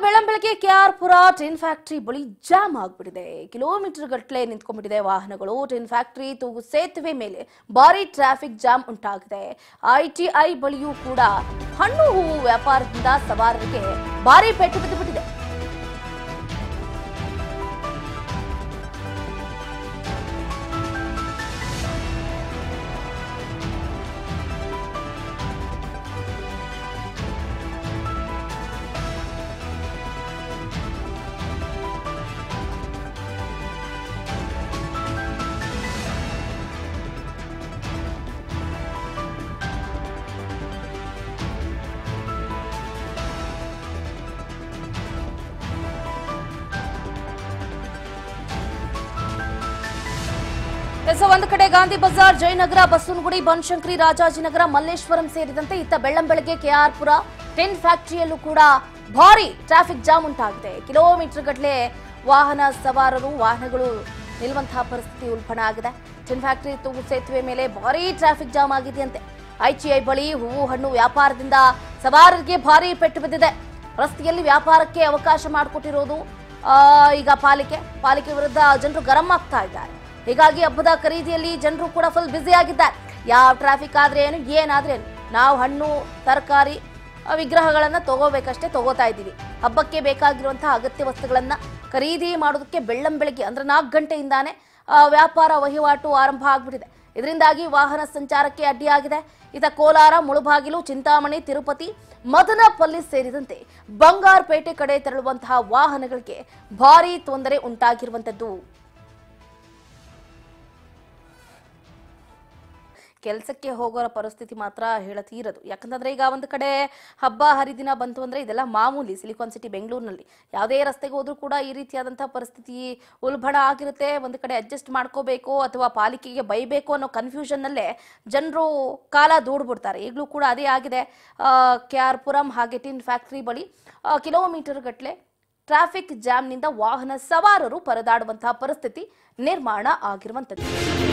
ಬೆಳಂಬೆಳಗ್ಗೆ KR Puram tin factory ಬಳಿ jam ಆಗ್ಬಿಟ್ಟಿದೆ kilometer ಗಟ್ಟಲೆ ನಿಂತ್ಕೊಂಡ್ಬಿಟ್ಟಿದೆ ವಾಹನಗಳು ಟಿನ್ ಫ್ಯಾಕ್ಟರಿ ತೂಗು ಸೇತುವೆ ಮೇಲೆ ಭಾರಿ ಟ್ರಾಫಿಕ್ ಜಾಮ್ ಉಂಟಾಗಿದೆ ಐಟಿಐ ಬಳಿಯೂ ಕೂಡ ಹಣ್ಣು ಹೂವು ವ್ಯಾಪಾರದಿಂದ ಸವಾರರಿಗೆ ಭಾರಿ ಪೆಟ್ಟು ಬಿದ್ದುಬಿಟ್ಟಿದೆ ಎಸ್ ಒಂದು ಕಡೆ ಗಾಂಧಿ ಬಜಾರ್ ಜಯನಗರ ಬಸವನಗುಡಿ ಬನಶಂಕರಿ ರಾಜಾಜಿನಗರ ಮಲ್ಲೇಶ್ವರಂ ಸೇರಿದಂತೆ ಇತ್ತ ಬೆಳ್ಳಂಬೆಳಗ್ಗೆ ಕೆಆರ್ಪುರ ಟೆನ್ ಫ್ಯಾಕ್ಟರಿಯಲ್ಲೂ ಕೂಡ ಭಾರಿ ಟ್ರಾಫಿಕ್ ಜಾಮ್ ಉಂಟಾಗಿದೆ ಕಿಲೋಮೀಟರ್ ಗಟ್ಟಲೆ ವಾಹನ ಸವಾರರು ವಾಹನಗಳು ನಿಲ್ಲುವಂತಹ ಪರಿಸ್ಥಿತಿ ಉಲ್ಬಣ ಆಗಿದೆ ಟೆನ್ ಫ್ಯಾಕ್ಟರಿ ತೂಗು ಸೇತುವೆ ಮೇಲೆ ಭಾರಿ ಟ್ರಾಫಿಕ್ ಜಾಮ್ ಆಗಿದೆಯಂತೆ ಐಟಿಐ ಬಳಿ ಹೂವು ಹಣ್ಣು ವ್ಯಾಪಾರದಿಂದ ಸವಾರರಿಗೆ ಭಾರಿ ಪೆಟ್ಟು ಬಿದ್ದಿದೆ ರಸ್ತೆಯಲ್ಲಿ ವ್ಯಾಪಾರಕ್ಕೆ ಅವಕಾಶ ಮಾಡಿಕೊಟ್ಟಿರೋದು ಆ, ಈಗ ಪಾಲಿಕೆ ಪಾಲಿಕೆ ವಿರುದ್ಧ ಜನರು ಗರಂ ಆಗ್ತಾ ಇದ್ದಾರೆ ಹೀಗಾಗಿ ಹಬ್ಬದ ಖರೀದಿಯಲ್ಲಿ ಜನರು ಕೂಡ ಫುಲ್ ಬ್ಯುಸಿ ಆಗಿದ್ದಾರೆ ಯಾವ ಟ್ರಾಫಿಕ್ ಆದ್ರೆ ಏನು ಏನಾದ್ರೆ ಏನು ನಾವು ಹಣ್ಣು ತರಕಾರಿ ವಿಗ್ರಹಗಳನ್ನ ತಗೋಬೇಕಷ್ಟೇ ತಗೋತಾ ಇದ್ದೀವಿ ಹಬ್ಬಕ್ಕೆ ಬೇಕಾಗಿರುವಂತಹ ಅಗತ್ಯ ವಸ್ತುಗಳನ್ನ ಖರೀದಿ ಮಾಡೋದಕ್ಕೆ ಬೆಳ್ಳಂ ಬೆಳಗ್ಗೆ ಅಂದ್ರೆ ನಾಲ್ಕು ಗಂಟೆಯಿಂದಾನೇ ಆ, ವ್ಯಾಪಾರ ವಹಿವಾಟು ಆರಂಭ ಆಗ್ಬಿಟ್ಟಿದೆ ಇದರಿಂದಾಗಿ ವಾಹನ ಸಂಚಾರಕ್ಕೆ ಅಡ್ಡಿಯಾಗಿದೆ ಇತ ಕೋಲಾರ ಮುಳುಬಾಗಿಲು ಚಿಂತಾಮಣಿ ತಿರುಪತಿ ಮದನಪಲ್ಲಿ ಸೇರಿದಂತೆ ಬಂಗಾರಪೇಟೆ ಕಡೆ ತೆರಳುವಂತಹ ವಾಹನಗಳಿಗೆ ಭಾರೀ ತೊಂದರೆ ಉಂಟಾಗಿರುವಂತದ್ದು ಕೆಲಸಕ್ಕೆ ಹೋಗೋರ ಪರಿಸ್ಥಿತಿ ಮಾತ್ರ ಹೇಳತೀರದು ಯಾಕಂತಂದ್ರೆ ಈಗ ಒಂದು ಕಡೆ ಹಬ್ಬ ಹರಿದಿನ ಬಂತು ಅಂದ್ರೆ ಇದೆಲ್ಲ ಮಾಮೂಲಿ ಸಿಲಿಕಾನ್ ಸಿಟಿ ಬೆಂಗಳೂರಿನಲ್ಲಿ ಯಾವುದೇ ರಸ್ತೆಗೆ ಹೋದ್ರೂ ಕೂಡ ಈ ರೀತಿಯಾದಂತಹ ಪರಿಸ್ಥಿತಿ ಉಲ್ಬಣ ಆಗಿರುತ್ತೆ ಒಂದು ಕಡೆ ಅಡ್ಜಸ್ಟ್ ಮಾಡ್ಕೋಬೇಕು ಅಥವಾ ಪಾಲಿಕೆಗೆ ಬೈಬೇಕು ಅನ್ನೋ ಕನ್ಫ್ಯೂಷನ್ನಲ್ಲೇ ಜನರು ಕಾಲ ದೂಡ್ಬಿಡ್ತಾರೆ ಈಗಲೂ ಕೂಡ ಅದೇ ಆಗಿದೆ ಕೆ ಆರ್ ಪುರಂ ಹಾಗೆ ಟಿನ್ ಫ್ಯಾಕ್ಟ್ರಿ ಬಳಿ ಆ, ಕಿಲೋಮೀಟರ್ ಗಟ್ಟಲೆ ಟ್ರಾಫಿಕ್ ಜಾಮ್ನಿಂದ ವಾಹನ ಸವಾರರು ಪರದಾಡುವಂತಹ ಪರಿಸ್ಥಿತಿ ನಿರ್ಮಾಣ ಆಗಿರುವಂಥದ್ದು